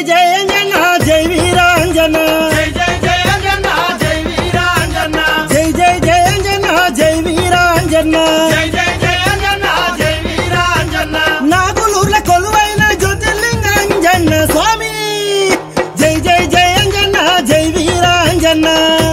జయ అంజన జై వీరాంజన జై జై జై అంజన్న జై వీరాంజన్న జై జై జయ అంజన జై వీరాంజన జై జై జై అంజన్న జై వీరాంజన్న నాగులూర్ల కొలువైన జ్యోతిర్లింగాంజన్న స్వామి జై జై జయ అంజన జై వీరాంజన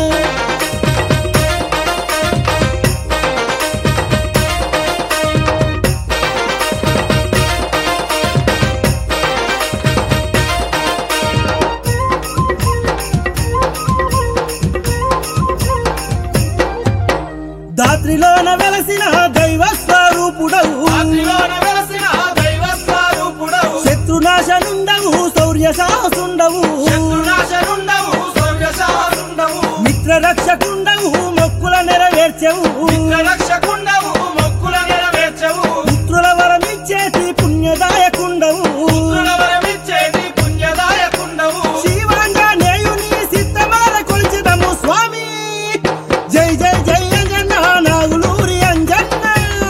దాత్రిలోన వెలసిన దైవ స్వరూపుడవు ఆదిలోన వెలసిన దైవ స్వరూపుడవు శత్రునాశనుండవు శౌర్య సాహసుండవు శత్రునాశనుండవు శౌర్యశాలుండవు మిత్ర రక్షకుండవు మొక్కుల నెరవేర్చెవు రక్షకుండవు మొక్కుల నెరవేర్చవు పుత్రుల వరమిచ్చేటి పుణ్యదాయకుండవు వరమిచ్చేటి పుణ్యదాయకుండవు శివాంజనేయుని సిద్ధమాల కొలిచిదము స్వామి జై జై జై అంజన్న నాగులూరి అంజన్న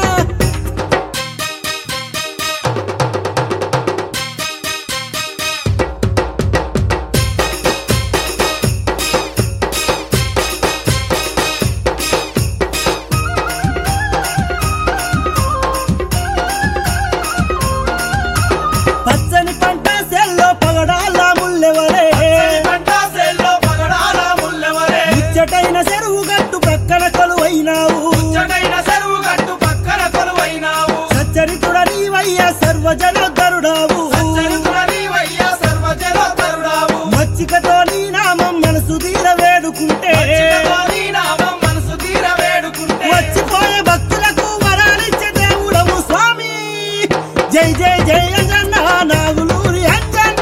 పచ్చని పంట సెల్లో పగడాల ముల్లెవరే పంటాసేల్లో పగడాల ముల్లెవరే ముచ్చటైన చెరువు గట్టు ప్రక్కన కొలువైనావు ముచ్చటైన చెరువు గట్టు పక్కన కొలువైనావు సచ్చరితుడ నీవయ్య సర్వజనోద్ధరుడావు సచ్చరితుడ నీవయ్య సర్వజనోద్ధరుడావు. మచ్చికతో నీ నామం మనసు తీర వేడుకుంటే చిన్నతో నీ నామం మనసు తీర వేడుకుంటే వచ్చిపోయే భక్తులకు వరాలిచ్చే దేవుడవు స్వామి జై జై జై అంజన్న నాగులూరి అంజన్న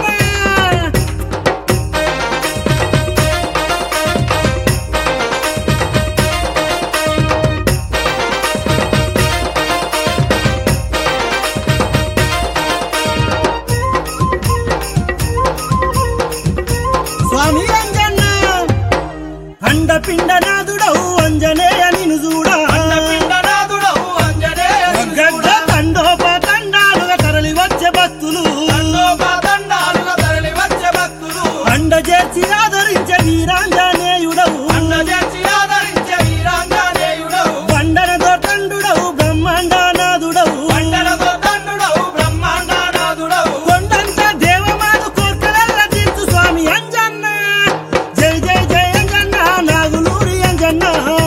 స్వామి అంజన్న అండపిండ నాదుడవు అంజనేయ నిను చూడా అండపిండనాథుడవు ఆంజనేయ గడ్డ తండోపతండాలుగా తరలి వచ్చే భక్తులు దండోపదండాలుగా తరలి వచ్చే భక్తులు అండ చేర్చి ఆదరించే వీరాంజనేయుడవు అండజేర్చి ఆదరించే వీరాంజనేయుడవు బండనతో తండుడవు బ్రహ్మాండనాథుడవు మండలతో దండుడవు బ్రహ్మాండనాథుడవు కొండంత దేవమాను కోర్కలల్ల తీర్చు స్వామి అంజన్న జై జై జై అంజన్న నాగులూరి అంజన్న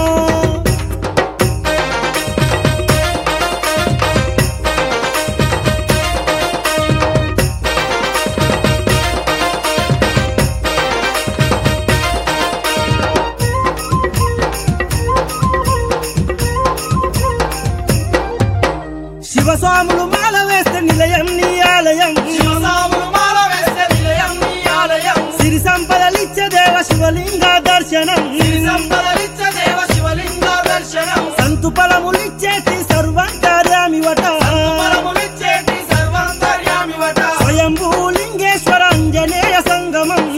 శివస్వాములు మాల వేస్తే నిలయం నీ ఆలయం శివసాములు మాల వేస్తే నిలయం నీ ఆలయం సిరి సంపదలిచ్చే దేవ శివలింగ దర్శనం శ్రీ సంపదలిచ్చ దేవ శివలింగ దర్శనం సంతు ఫలములిచ్చేటి సర్వంతర్యామివట పరములిచ్చేటి సర్వాంతర్యామివట స్వయంభూ లింగేశ్వర అంజనేయ సంగమం